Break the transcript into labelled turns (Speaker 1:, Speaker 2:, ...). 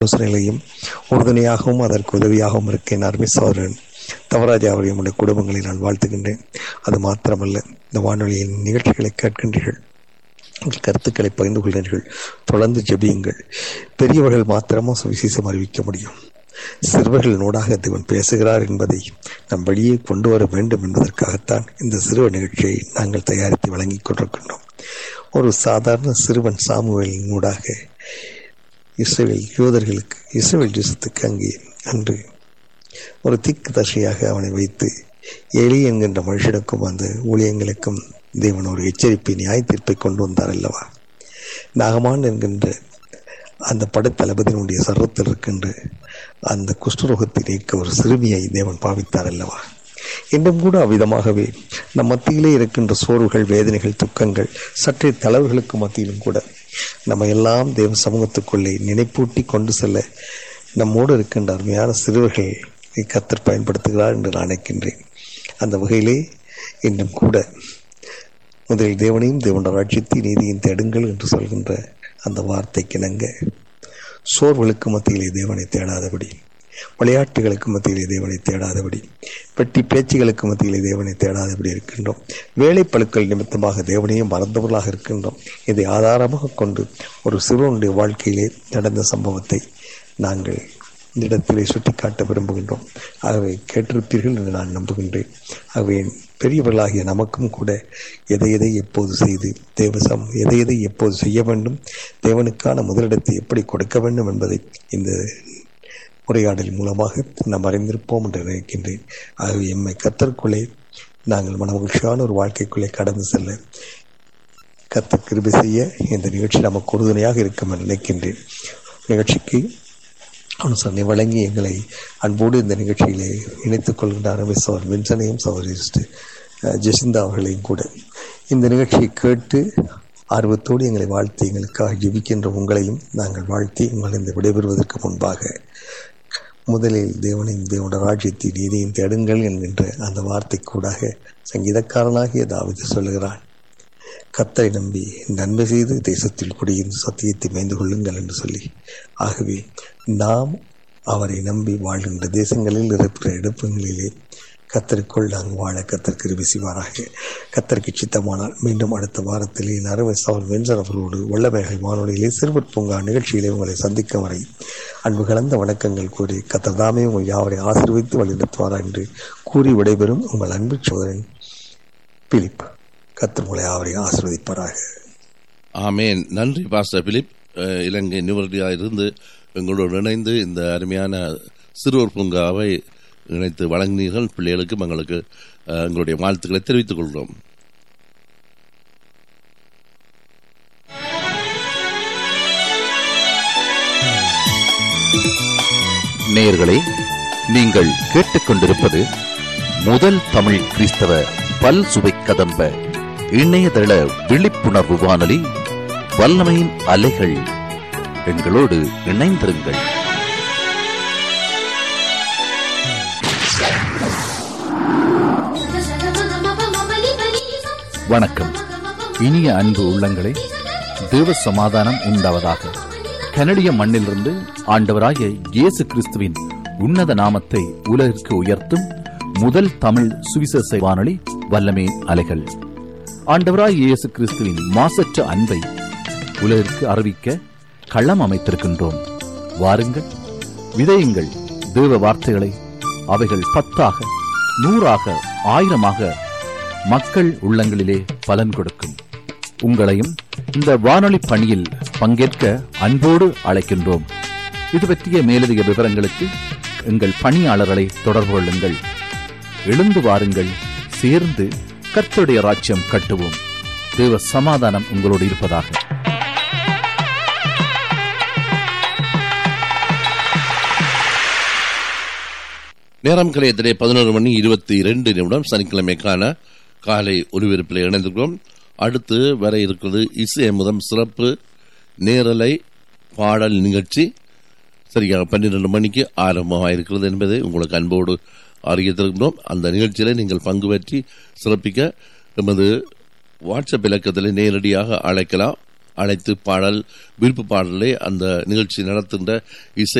Speaker 1: யோசனைகளையும் உறுதுணையாகவும் அதற்கு உதவியாகவும் இருக்க என் அருமை சோதரன் தவராஜா அவரையும் உடைய குடும்பங்களை நான் வாழ்த்துகின்றேன் அது மாத்திரமல்ல இந்த வானொலியின் நிகழ்ச்சிகளை கேட்கின்றீர்கள் உங்கள் கருத்துக்களை பகிர்ந்து கொள்கிறீர்கள் தொடர்ந்து ஜெபியுங்கள் பெரியவர்கள் மாத்திரமும் சுவிசேஷம் அறிவிக்க முடியும் சிறுவர்கள் நூடாக தேவன் பேசுகிறார் என்பதை நம் வெளியே கொண்டு வர வேண்டும் என்பதற்காகத்தான் இந்த சிறுவர் நிகழ்ச்சியை நாங்கள் தயாரித்து வழங்கிக் கொண்டிருக்கின்றோம் ஒரு சாதாரண சிறுவன் சாமுவேலின் நூடாக இஸ்ரேல் யூதர்களுக்கு இஸ்ரேல் தேசத்துக்கு அங்கே அன்று ஒரு திக்கு தசையாக அவனை வைத்து எலி என்கின்ற மனுஷனுக்கும் அந்த ஊழியங்களுக்கும் தேவன் ஒரு எச்சரிப்பை நியாய தீர்ப்பை கொண்டு வந்தார் அல்லவா நாகமான் என்கின்ற அந்த படைத்தளபதியினுடைய சர்வத்தில் இருக்கின்ற அந்த குஷ்டரோகத்தை நீக்க ஒரு சிறுமியை தேவன் பாவித்தார் அல்லவா இன்றும் கூட அவ்விதமாகவே நம் மத்தியிலே இருக்கின்ற சோர்வுகள் வேதனைகள் துக்கங்கள் சற்றே தளவுகளுக்கு மத்தியிலும் கூட நம்ம எல்லாம் தேவ சமூகத்துக்குள்ளே நினைப்பூட்டி கொண்டு செல்ல நம்மோடு இருக்கின்ற அருமையான சிறுவர்கள் கத்தர் பயன்படுத்துகிறார் என்று நான் நினைக்கின்றேன் அந்த வகையிலே இன்றும் கூட முதலில் தேவனையும் தேவன ராட்சியத்தை நீதியின் தேடுங்கள் என்று சொல்கின்ற அந்த வார்த்தைக்கு இணங்க சோர்வுகளுக்கு மத்தியிலே தேவனை தேடாதபடி விளையாட்டுகளுக்கு மத்தியிலே தேவனை தேடாதபடி பெட்டி பேச்சுகளுக்கு மத்தியிலே தேவனை தேடாதபடி இருக்கின்றோம் வேலை பழுக்கள் நிமித்தமாக தேவனையும் மறந்தவர்களாக இருக்கின்றோம் இதை ஆதாரமாக கொண்டு ஒரு சிறுவனுடைய வாழ்க்கையிலே நடந்த சம்பவத்தை நாங்கள் இந்த இடத்திலே சுட்டிக்காட்ட விரும்புகின்றோம் ஆகவே கேட்டிருப்பீர்கள் என்று நான் நம்புகின்றேன் ஆகவே பெரியவர்களாகிய நமக்கும் கூட எதை எதை எப்போது செய்து தேவசம் எதை எதை எப்போது செய்ய வேண்டும் தேவனுக்கான முதலிடத்தை எப்படி கொடுக்க வேண்டும் என்பதை இந்த உரையாடல் மூலமாக நாம் அறிந்திருப்போம் என்று நினைக்கின்றேன் ஆகவே எம்மை கத்தற்குள்ளே நாங்கள் மனமகிழ்ச்சியான ஒரு வாழ்க்கைக்குள்ளே கடந்து செல்ல கத்த கிருபி செய்ய இந்த நிகழ்ச்சி நமக்கு உறுதுணையாக இருக்கும் என்று நினைக்கின்றேன் நிகழ்ச்சிக்கு அனுசரணை வழங்கி எங்களை அன்போடு இந்த நிகழ்ச்சியிலே இணைத்துக் கொள்கின்ற அரவை சவர் வின்சனையும் சவரிஸ்ட் ஜெசிந்தா அவர்களையும் கூட இந்த நிகழ்ச்சியை கேட்டு ஆர்வத்தோடு எங்களை வாழ்த்தி எங்களுக்காக ஜெபிக்கின்ற உங்களையும் நாங்கள் வாழ்த்தி உங்களை இந்த விடைபெறுவதற்கு முன்பாக முதலில் தேவனையும் தேவன ராஜ்யத்தை நீதியும் தேடுங்கள் என்கின்ற அந்த வார்த்தை கூடாக சங்கீதக்காரனாகிய தாவிது சொல்லுகிறான் கத்தரை நம்பி நன்மை செய்து தேசத்தில் குடியிருந்து சத்தியத்தை மேய்ந்து கொள்ளுங்கள் என்று சொல்லி ஆகவே நாம் அவரை நம்பி வாழ்கின்ற தேசங்களில் இருக்கிற எடுப்புகளிலே கத்தருக்குள் நாங்கள் வாழ கத்தர் கிருபி செய்வாராக கத்தருக்கு சித்தமானால் மீண்டும் அடுத்த வாரத்திலே நரவை சவல் வெஞ்சர் அவர்களோடு வல்லமைகள் வானொலியிலே சிறுவர் பூங்கா நிகழ்ச்சியிலே உங்களை சந்திக்கும் வரை அன்பு கலந்த வணக்கங்கள் கூறி கத்தர் தாமே உங்கள் யாவரை ஆசீர்வித்து வழிநடத்துவாரா என்று கூறி விடைபெறும் உங்கள் அன்பு சோதரன் பிலிப் கத்தர் உங்களை யாவரை ஆசீர்வதிப்பாராக
Speaker 2: ஆமேன் நன்றி பாஸ்டர் பிலிப் இலங்கை நிவர்த்தியாக இருந்து எங்களோடு இணைந்து இந்த அருமையான சிறுவர் பூங்காவை இணைத்து வழங்கினீர்கள் பிள்ளைகளுக்கும் எங்களுக்கு எங்களுடைய வாழ்த்துக்களை தெரிவித்துக் கொள்கிறோம்
Speaker 3: நேயர்களே நீங்கள் கேட்டுக்கொண்டிருப்பது முதல் தமிழ் கிறிஸ்தவ பல் சுவை கதம்ப இணையதள விழிப்புணர்வு வானொலி வல்லமையின் அலைகள் எங்களோடு இணைந்திருங்கள் வணக்கம் இனிய அன்பு உள்ளங்களே தேவ சமாதானம் உண்டாவதாக கனடிய மண்ணிலிருந்து ஆண்டவராகிய இயேசு கிறிஸ்துவின் உன்னத நாமத்தை உலகிற்கு உயர்த்தும் முதல் தமிழ் சுவிசேஷ வானொலி வல்லமே அலைகள் ஆண்டவராய் இயேசு கிறிஸ்துவின் மாசற்ற அன்பை உலகிற்கு அறிவிக்க களம் அமைத்திருக்கின்றோம் வாருங்கள் விதையுங்கள் தேவ வார்த்தைகளை அவைகள் பத்தாக நூறாக ஆயிரமாக மக்கள் உள்ளங்களிலே பலன் கொடுக்கும் உங்களையும் இந்த வானொலி பணியில் பங்கேற்க அன்போடு அழைக்கின்றோம் இது பற்றிய மேலதிக விவரங்களுக்கு எங்கள் பணியாளர்களை தொடர்பு கொள்ளுங்கள் எழுந்து வாருங்கள் சேர்ந்து கர்த்தருடைய ராஜ்யம் கட்டுவோம் தேவ சமாதானம் உங்களோடு இருப்பதாக
Speaker 2: நேரம் கலையத்திலே பதினோரு மணி இருபத்தி இரண்டு நிமிடம் சனிக்கிழமைக்கான காலை ஒருவிருப்பில் இணைந்திருக்கிறோம் அடுத்து வர இருக்கிறது இசை முதம் சிறப்பு நேரலை பாடல் நிகழ்ச்சி சரியாக பன்னிரண்டு மணிக்கு ஆரம்பமாக இருக்கிறது என்பதை உங்களுக்கு அன்போடு அறிவித்திருக்கிறோம் அந்த நிகழ்ச்சியில் நீங்கள் பங்கு பற்றி சிறப்பிக்க எமது வாட்ஸ்அப் இலக்கத்தில் நேரடியாக அழைக்கலாம் அழைத்து பாடல் விருப்பு பாடலை அந்த நிகழ்ச்சி நடத்துகின்ற இசை